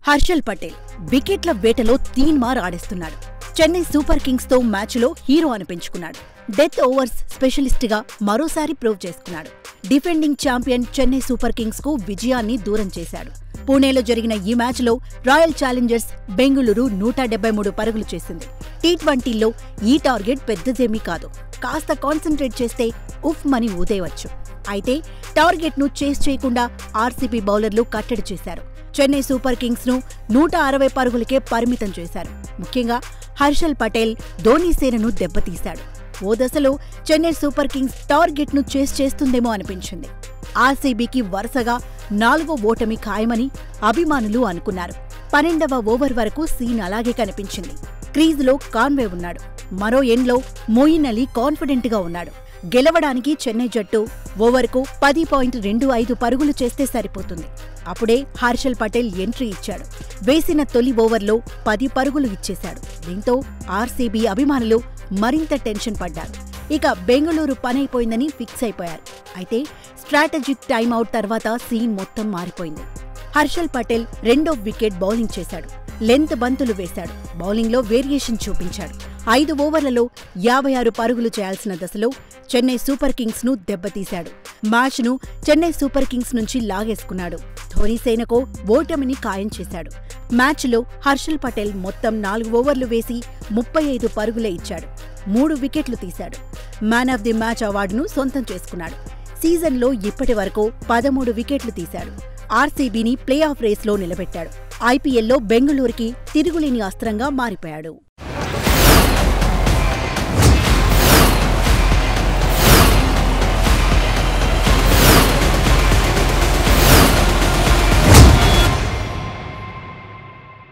హర్షల్ పటేల్ వికెట్ల వేటలో తీన్మార్ ఆడేస్తున్నాడు చెన్నై సూపర్ కింగ్స్ తో మ్యాచ్లో హీరో అనిపించుకున్నాడు డెత్ ఓవర్స్ స్పెషలిస్ట్ గా మరోసారి ప్రూవ్ చేసుకున్నాడు defending champion Chennai Super Kings కు విజయాన్ని దూరం చేశాడు పూణేలో జరిగిన ఈ మ్యాచ్లో రాయల్ ఛాలెంజర్స్ బెంగుళూరు నూట డెబ్బై మూడు పరుగులు చేసింది టీ ట్వంటీలో ఈ టార్గెట్ పెద్దదేమీ కాదు కాస్త కాన్సంట్రేట్ చేస్తే ఉఫ్ మని ఊదేయవచ్చు అయితే టార్గెట్ ను చేస్ చేయకుండా ఆర్సీబీ బౌలర్లు కట్టడి చేశారు చెన్నై సూపర్ కింగ్స్ ను నూట అరవై పరుగులకే పరిమితం చేశారు ముఖ్యంగా హర్షల్ పటేల్ ధోనీ సేనను దెబ్బతీశాడు ఓ దశలో చెన్నై సూపర్ కింగ్స్ టార్గెట్ ను చేస్ చేస్తుందేమో అనిపించింది ఆర్సీబీకి వరుసగా నాలుగో ఓటమి ఖాయమని అభిమానులు అనుకున్నారు పన్నెండవ ఓవర్ వరకు సీన్ అలాగే కనిపించింది క్రీజులో కాన్వే ఉన్నాడు మరో ఎండ్లో మోయిన్ అలీ కాన్ఫిడెంట్ గా ఉన్నాడు గెలవడానికి చెన్నై జట్టు ఓవర్కు పది పాయింట్ రెండు ఐదు పరుగులు చేస్తే సరిపోతుంది అప్పుడే హర్షల్ పటేల్ ఎంట్రీ ఇచ్చాడు వేసిన తొలి ఓవర్లో పది పరుగులు ఇచ్చేశాడు దీంతో ఆర్సీబీ అభిమానులు మరింత టెన్షన్ పడ్డారు ఇక బెంగళూరు పనైపోయిందని ఫిక్స్ అయిపోయారు అయితే స్ట్రాటజిక్ టైంఅవుట్ తర్వాత సీన్ మొత్తం మారిపోయింది హర్షల్ పటేల్ రెండో వికెట్ బౌలింగ్ చేశాడు లెంత్ బంతులు వేశాడు బౌలింగ్లో వేరియేషన్ చూపించాడు ఐదు ఓవర్లలో యాభై ఆరు పరుగులు చేయాల్సిన దశలో చెన్నై సూపర్ కింగ్స్ ను దెబ్బతీశాడు మ్యాచ్ ను చెన్నై సూపర్ కింగ్స్ నుంచి లాగేసుకున్నాడు ధోనీ సేనకు ఓటమిని ఖాయం చేశాడు మ్యాచ్లో హర్షల్ పటేల్ మొత్తం నాలుగు ఓవర్లు వేసి ముప్పై ఐదు పరుగులే ఇచ్చాడు మూడు వికెట్లు తీశాడు మ్యాన్ ఆఫ్ ది మ్యాచ్ అవార్డును సొంతం చేసుకున్నాడు సీజన్లో ఇప్పటి వరకు పదమూడు వికెట్లు తీశాడు ఆర్సీబీని ప్లే ఆఫ్ రేస్లో నిలబెట్టాడు ఐపీఎల్లో బెంగళూరుకి తిరుగులేని అస్త్రంగా మారిపోయాడు